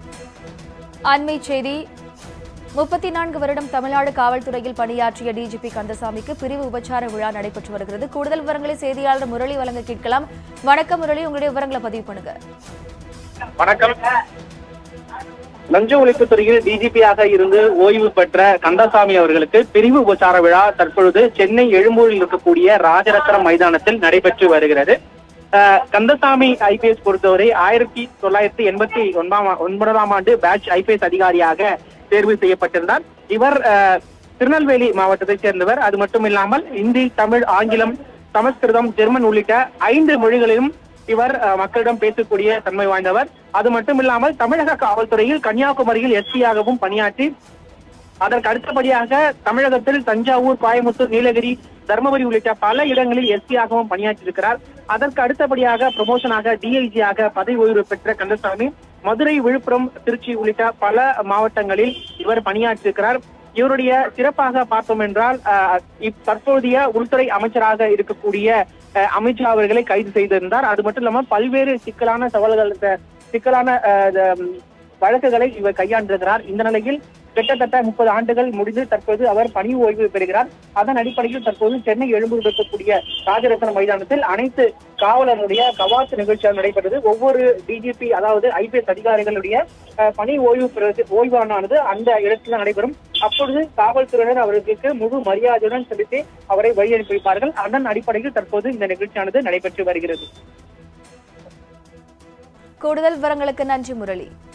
அண்மை செய்தி முப்பத்தி நான்கு வருடம் தமிழ்நாடு காவல்துறையில் பணியாற்றிய டிஜிபி கந்தசாமிக்கு பிரிவு உபச்சார விழா நடைபெற்று வருகிறது கூடுதல் விவரங்களை செய்தியாளர் முரளி வழங்க கேட்கலாம் வணக்கம் முரளி உங்களுடைய விவரங்களை பதிவு பண்ணுங்க வணக்கம் லஞ்ச ஒழிப்புத் துறையில் டிஜிபியாக இருந்து ஓய்வு பெற்ற கந்தசாமி அவர்களுக்கு பிரிவு உபச்சார விழா தற்பொழுது சென்னை எழும்பூரில் இருக்கக்கூடிய ராஜரத்னம் மைதானத்தில் நடைபெற்று வருகிறது அஹ், கந்தசாமி ஐபிஎஸ் பொறுத்தவரை ஆயிரத்தி தொள்ளாயிரத்தி எண்பத்தி ஒன்பதாம் ஆ- ஒன்பதாம் ஆண்டு பேட்ச் ஐபிஎஸ் அதிகாரியாக தேர்வு செய்யப்பட்டிருந்தார் இவர் அஹ், திருநெல்வேலி மாவட்டத்தைச் சேர்ந்தவர் அது மட்டும் இல்லாமல் இந்தி தமிழ் ஆங்கிலம் சமஸ்கிருதம் ஜெர்மன் உள்ளிட்ட ஐந்து மொழிகளிலும் இவர் அஹ், மக்களிடம் பேசக்கூடிய தன்மை வாய்ந்தவர் அது மட்டும் இல்லாமல் தமிழக காவல்துறையில் கன்னியாகுமரியில் எஸ்பியாகவும் பணியாற்றி அதற்கு அடுத்தபடியாக தமிழகத்தில் தஞ்சாவூர் கோயம்புத்தூர் நீலகிரி தருமபுரி உள்ளிட்ட பல இடங்களில் எஸ்பியாகவும் பணியாற்றியிருக்கிறார் அதற்கு அடுத்தபடியாக ப்ரமோஷனாக டிஐஜியாக பதவி உயர்வு பெற்ற கந்தசாமி மதுரை விழுப்புரம் திருச்சி உள்ளிட்ட பல மாவட்டங்களில் இவர் பணியாற்றியிருக்கிறார் இவருடைய சிறப்பாக பார்த்தோம் என்றால் அஹ், இப் தற்போதைய உள்துறை அமைச்சராக இருக்கக்கூடிய அஹ், அமித்ஷா அவர்களை கைது செய்திருந்தார் அது மட்டும் இல்லாமல் பல்வேறு சிக்கலான சவால்கள் அஹ், சிக்கலான அஹ், த- வழக்குகளை இவர் கையாண்டிருக்கிறார் இந்த நிலையில் கிட்டத்தட்ட முப்பது ஆண்டுகள் முடிந்து தற்போது அவர் பணி ஓய்வு பெறுகிறார் அதன் அடிப்படையில் தற்போது சென்னை எழும்பூர் இருக்கக்கூடிய ராஜரத்ன மைதானத்தில் அனைத்து காவலர்களுடைய கவாத்து நிகழ்ச்சியாக நடைபெற்றது ஒவ்வொரு டிஜிபி அதாவது ஐபிஎஸ் அதிகாரிகளுடைய அஹ், பணி ஓய்வு பெறுவது ஓய்வானது அந்த இடத்தில் நடைபெறும் அப்பொழுது காவல்துறையினர் அவர்களுக்கு முழு மரியாதையுடன் செலுத்தி அவரை வழி அனுப்பி வைப்பார்கள் அதன் அடிப்படையில் தற்போது இந்த நிகழ்ச்சியானது நடைபெற்று வருகிறது கூடுதல் விவரங்களுக்கு நன்றி முரளி